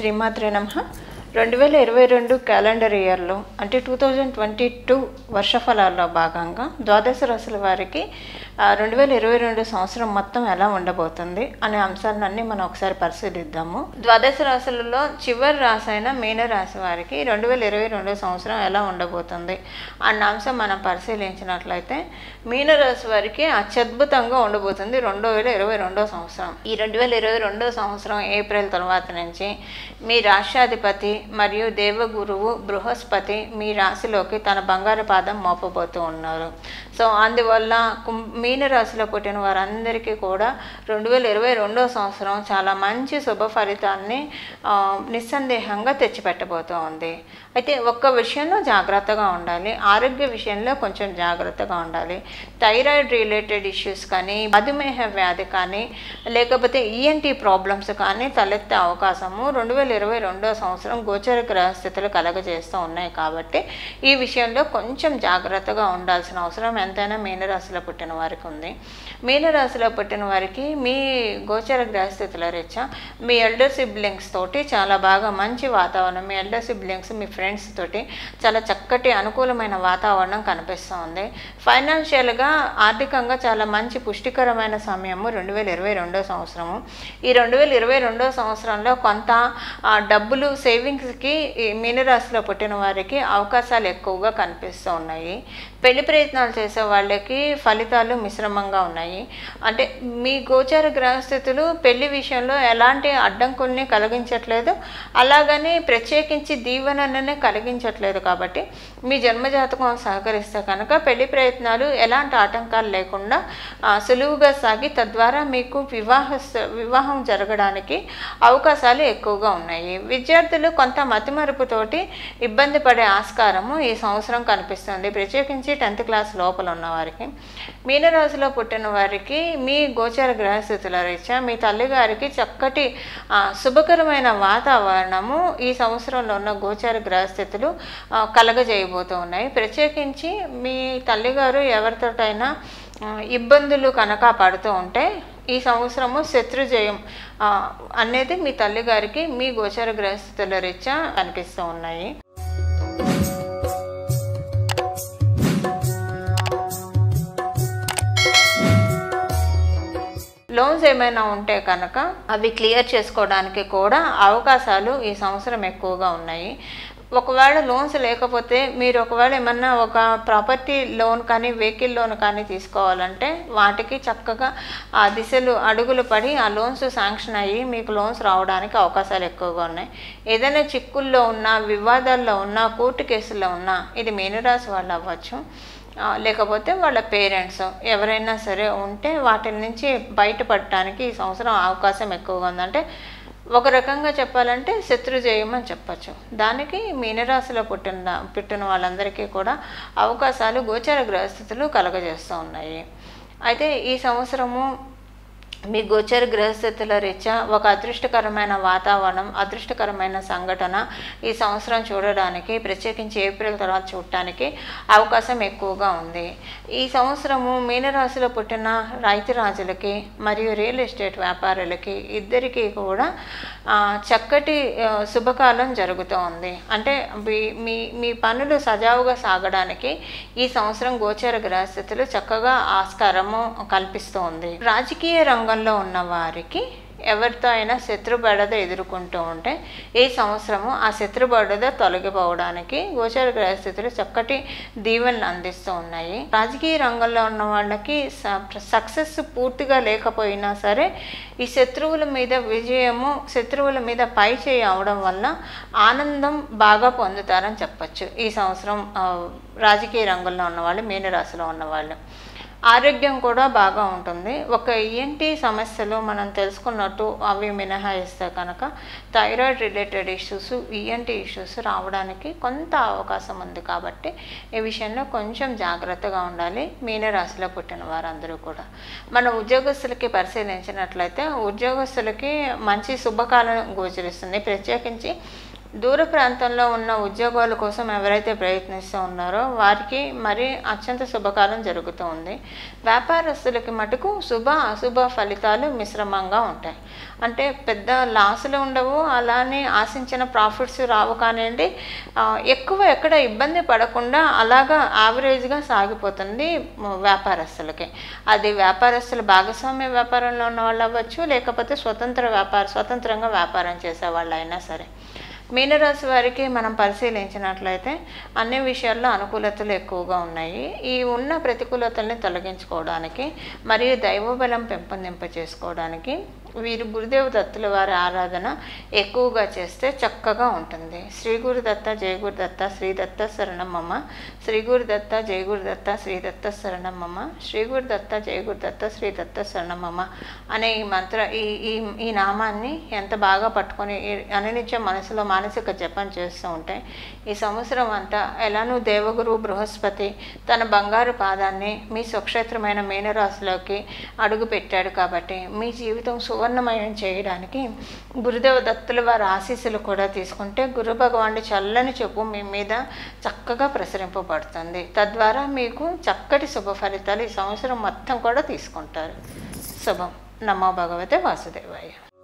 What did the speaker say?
శ్రీమాత్రే నమ రెండు వేల ఇరవై రెండు క్యాలెండర్ ఇయర్లో అంటే టూ థౌజండ్ ట్వంటీ టూ వర్షఫలాల్లో భాగంగా ద్వాదశ రాశుల వారికి రెండు వేల ఇరవై రెండు సంవత్సరం మొత్తం ఎలా ఉండబోతుంది అనే అంశాలన్నీ మనం ఒకసారి పరిశీలిద్దాము ద్వాదశ రాశులలో చివరి రాశి అయిన మీన రాశి వారికి రెండు వేల ఇరవై రెండు సంవత్సరం ఎలా ఉండబోతుంది అన్న అంశం మనం పరిశీలించినట్లయితే మీన రాశి వారికి అత్యద్భుతంగా ఉండబోతుంది రెండు వేల ఇరవై రెండో సంవత్సరం ఈ రెండు వేల ఇరవై రెండో సంవత్సరం ఏప్రిల్ తర్వాత నుంచి మీ రాష్ట్రాధిపతి మరియు దేవగురువు బృహస్పతి మీ రాశిలోకి తన బంగారు పాదం మోపబోతూ ఉన్నారు సో అందువల్ల కుం మీన రాశిలో పుట్టిన వారందరికీ కూడా రెండు వేల ఇరవై రెండో సంవత్సరం చాలా మంచి శుభ ఫలితాన్ని ఆ, నిస్సందేహంగా తెచ్చిపెట్టబోతూ ఉంది అయితే ఒక్క విషయంలో జాగ్రత్తగా ఉండాలి ఆరోగ్య విషయంలో కొంచెం జాగ్రత్తగా ఉండాలి థైరాయిడ్ రిలేటెడ్ ఇష్యూస్ కానీ మధుమేహ వ్యాధి కానీ లేకపోతే ఈఎన్టీ ప్రాబ్లమ్స్ కానీ తలెత్తే అవకాశము రెండు వేల ఇరవై రెండో సంవత్సరం గోచర గ్రహస్థితులు కలగజేస్తూ ఉన్నాయి కాబట్టి ఈ విషయంలో కొంచెం జాగ్రత్తగా ఉండాల్సిన అవసరం ఎంతైనా మీనరాశిలో పుట్టిన వారికి ఉంది మీనరాశిలో పుట్టిన వారికి మీ గోచర గ్రహస్థితుల రీత్యా మీ ఎల్డర్ సిబ్లింగ్స్ తోటి చాలా బాగా మంచి వాతావరణం మీ ఎల్డర్ సిబ్లింగ్స్ మీ ఫ్రెండ్స్ తోటి చాలా చక్కటి అనుకూలమైన వాతావరణం కనిపిస్తూ ఉంది ఫైనాన్షియల్గా ఆర్థికంగా చాలా మంచి పుష్టికరమైన సమయము రెండు వేల ఇరవై రెండో సంవత్సరము ఈ రెండు వేల ఇరవై రెండో సంవత్సరంలో కొంత ఆ, డబ్బులు సేవింగ్స్కి ఈ మీనరాశిలో పుట్టిన వారికి అవకాశాలు ఎక్కువగా కనిపిస్తూ ఉన్నాయి పెళ్లి ప్రయత్నాలు చేసే వాళ్ళకి ఫలితాలు మిశ్రమంగా ఉన్నాయి అంటే మీ గోచార గ్రహస్థితులు పెళ్లి విషయంలో ఎలాంటి అడ్డంకుల్ని కలిగించట్లేదు అలాగని ప్రత్యేకించి దీవెననే కలిగించట్లేదు కాబట్టి మీ జన్మజాతకం సహకరిస్తే కనుక పెళ్లి ప్రయత్నాలు ఎలాంటి ఆటంకాలు లేకుండా ఆ, సులువుగా సాగి తద్వారా మీకు వివాహ వివాహం జరగడానికి అవకాశాలు ఎక్కువగా ఉన్నాయి విద్యార్థులు కొంత మతిమరుపుతోటి ఇబ్బంది పడే ఆస్కారము ఈ సంవత్సరం కనిపిస్తుంది ప్రత్యేకించి టెన్త్ క్లాస్ లోపల ఉన్న వారికి మీనరాశిలో పుట్టిన వారికి మీ గోచర గ్రహస్థితుల రీత్యా మీ తల్లిగారికి చక్కటి ఆ, శుభకరమైన వాతావరణము ఈ సంవత్సరంలో ఉన్న గోచర గ్రహస్థితులు ఆ, కలగజేయబోతూ ఉన్నాయి ప్రత్యేకించి మీ తల్లిగారు ఎవరితోటైనా ఆ, ఇబ్బందులు కనుక పడుతూ ఉంటే ఈ సంవత్సరము శత్రుజయం ఆ, అనేది మీ తల్లిగారికి మీ గోచర గ్రహస్థితుల రీత్యా కనిపిస్తూ ఉన్నాయి లోన్స్ ఏమైనా ఉంటే కనుక అవి క్లియర్ చేసుకోవడానికి కూడా అవకాశాలు ఈ సంవత్సరం ఎక్కువగా ఉన్నాయి ఒకవేళ లోన్స్ లేకపోతే మీరు ఒకవేళ ఏమన్నా ఒక ప్రాపర్టీ లోన్ కానీ వెహికల్ లోన్ కానీ తీసుకోవాలంటే వాటికి చక్కగా ఆ దిశలు అడుగులు పడి ఆ లోన్స్ శాంక్షన్ అయ్యి మీకు లోన్స్ రావడానికి అవకాశాలు ఎక్కువగా ఉన్నాయి ఏదైనా చిక్కుల్లో ఉన్నా వివాదాల్లో ఉన్నా కోర్టు కేసుల్లో ఉన్నా ఇది మీనరాశి వాళ్ళు అవ్వచ్చు ఆ, లేకపోతే వాళ్ళ పేరెంట్స్ ఎవరైనా సరే ఉంటే వాటి నుంచి బయటపడటానికి ఈ సంవత్సరం అవకాశం ఎక్కువగా ఉందంటే ఒక రకంగా చెప్పాలంటే శత్రుజయం అని చెప్పచ్చు దానికి మీనరాశిలో పుట్టిన పుట్టిన వాళ్ళందరికీ కూడా అవకాశాలు గోచర గ్రహస్థితులు కలగజేస్తూ ఉన్నాయి అయితే ఈ సంవత్సరము మీ గోచర గ్రహస్థితుల రీత్యా ఒక అదృష్టకరమైన వాతావరణం అదృష్టకరమైన సంఘటన ఈ సంవత్సరం చూడడానికి ప్రత్యేకించి ఏప్రిల్ తర్వాత చూడటానికి అవకాశం ఎక్కువగా ఉంది ఈ సంవత్సరము మీనరాశిలో పుట్టిన రైతు రాజులకి మరియు రియల్ ఎస్టేట్ వ్యాపారులకి ఇద్దరికీ కూడా ఆ, చక్కటి ఆ, శుభకాలం జరుగుతూ ఉంది అంటే మీ- మీ మీ పనులు సజావుగా సాగడానికి ఈ సంవత్సరం గోచర గ్రహస్థితులు చక్కగా ఆస్కారము కల్పిస్తూ ఉంది రాజకీయ రంగంలో ఉన్న వారికి ఎవరితో అయినా శత్రు బెడద ఎదుర్కొంటూ ఉంటే ఈ సంవత్సరము ఆ శత్రు బెడద తొలగిపోవడానికి గోచర గ్రహస్థితులు చక్కటి దీవెనలు అందిస్తూ ఉన్నాయి రాజకీయ రంగంలో ఉన్న వాళ్ళకి సక్సెస్ పూర్తిగా లేకపోయినా సరే ఈ శత్రువుల మీద విజయము శత్రువుల మీద పై చేయి అవడం వల్ల ఆనందం బాగా పొందుతారని చెప్పచ్చు ఈ సంవత్సరం ఆ, రాజకీయ రంగంలో ఉన్నవాళ్ళు మీనరాశిలో ఉన్నవాళ్ళు ఆరోగ్యం కూడా బాగా ఉంటుంది ఒక ఈఎన్టీ సమస్యలు మనం తెలుసుకున్నట్టు అవి మినహాయిస్తే కనుక thyroid related issues ENT issues రావడానికి కొంత అవకాశం ఉంది కాబట్టి ఈ విషయంలో కొంచెం జాగ్రత్తగా ఉండాలి మీనరాశిలో పుట్టిన వారందరూ కూడా మన ఉద్యోగస్తులకి పరిశీలించినట్లయితే ఉద్యోగస్తులకి మంచి శుభకాలం గోచరిస్తుంది ప్రత్యేకించి దూర ప్రాంతంలో ఉన్న ఉద్యోగాల కోసం ఎవరైతే ప్రయత్నిస్తూ ఉన్నారో వారికి మరి అత్యంత శుభకాలం జరుగుతూ ఉంది వ్యాపారస్తులకి మటుకు శుభ అశుభ ఫలితాలు మిశ్రమంగా ఉంటాయి అంటే పెద్ద లాసులు ఉండవు అలానే ఆశించిన ప్రాఫిట్స్ రావు కానివ్వండి ఆ, ఎక్కువ ఎక్కడ ఇబ్బంది పడకుండా అలాగా యావరేజ్గా సాగిపోతుంది మ- వ్యాపారస్తులకి అది వ్యాపారస్తులు భాగస్వామ్య వ్యాపారంలో ఉన్న వాళ్ళు అవ్వచ్చు లేకపోతే స్వతంత్ర వ్యాపార స్వతంత్రంగా వ్యాపారం చేసే వాళ్ళు అయినా సరే మీనరాశి వారికి మనం పరిశీలించినట్లయితే అన్ని విషయాల్లో అనుకూలతలు ఎక్కువగా ఉన్నాయి ఈ ఉన్న ప్రతికూలతల్ని తొలగించుకోవడానికి మరియు దైవబలం పెంపొందింప చేసుకోవడానికి వీరు గురుదేవ దత్తుల వారి ఆరాధన ఎక్కువగా చేస్తే చక్కగా ఉంటుంది శ్రీ గురుదత్త జయ గురుదత్త శ్రీ దత్త శరణమమ్మ శ్రీ గురుదత్త జయ గురుదత్త శ్రీ దత్త శరణమమ్మ శ్రీ గురుదత్త జయ గురుదత్త శ్రీ దత్త శరణమమ్మ అనే ఈ మంత్ర ఈ ఈ ఈ నామాన్ని ఎంత బాగా పట్టుకొని ఈ అనునిత్యం మనసులో మానసిక జపం చేస్తూ ఉంటే ఈ సంవత్సరం అంతా ఎలానూ దేవగురు బృహస్పతి తన బంగారు పాదాన్ని మీ స్వక్షేత్రమైన మీనరాశిలోకి అడుగు పెట్టాడు కాబట్టి మీ జీవితం సువర్ణమయం చేయడానికి గురుదేవ దత్తుల వారి ఆశీస్సులు కూడా తీసుకుంటే గురు భగవానుడి చల్లని చెప్పు మీ మీద చక్కగా ప్రసరింపబడుతుంది తద్వారా మీకు చక్కటి శుభ ఫలితాలు ఈ సంవత్సరం మొత్తం కూడా తీసుకుంటారు శుభం నమో భగవతే వాసుదేవాయ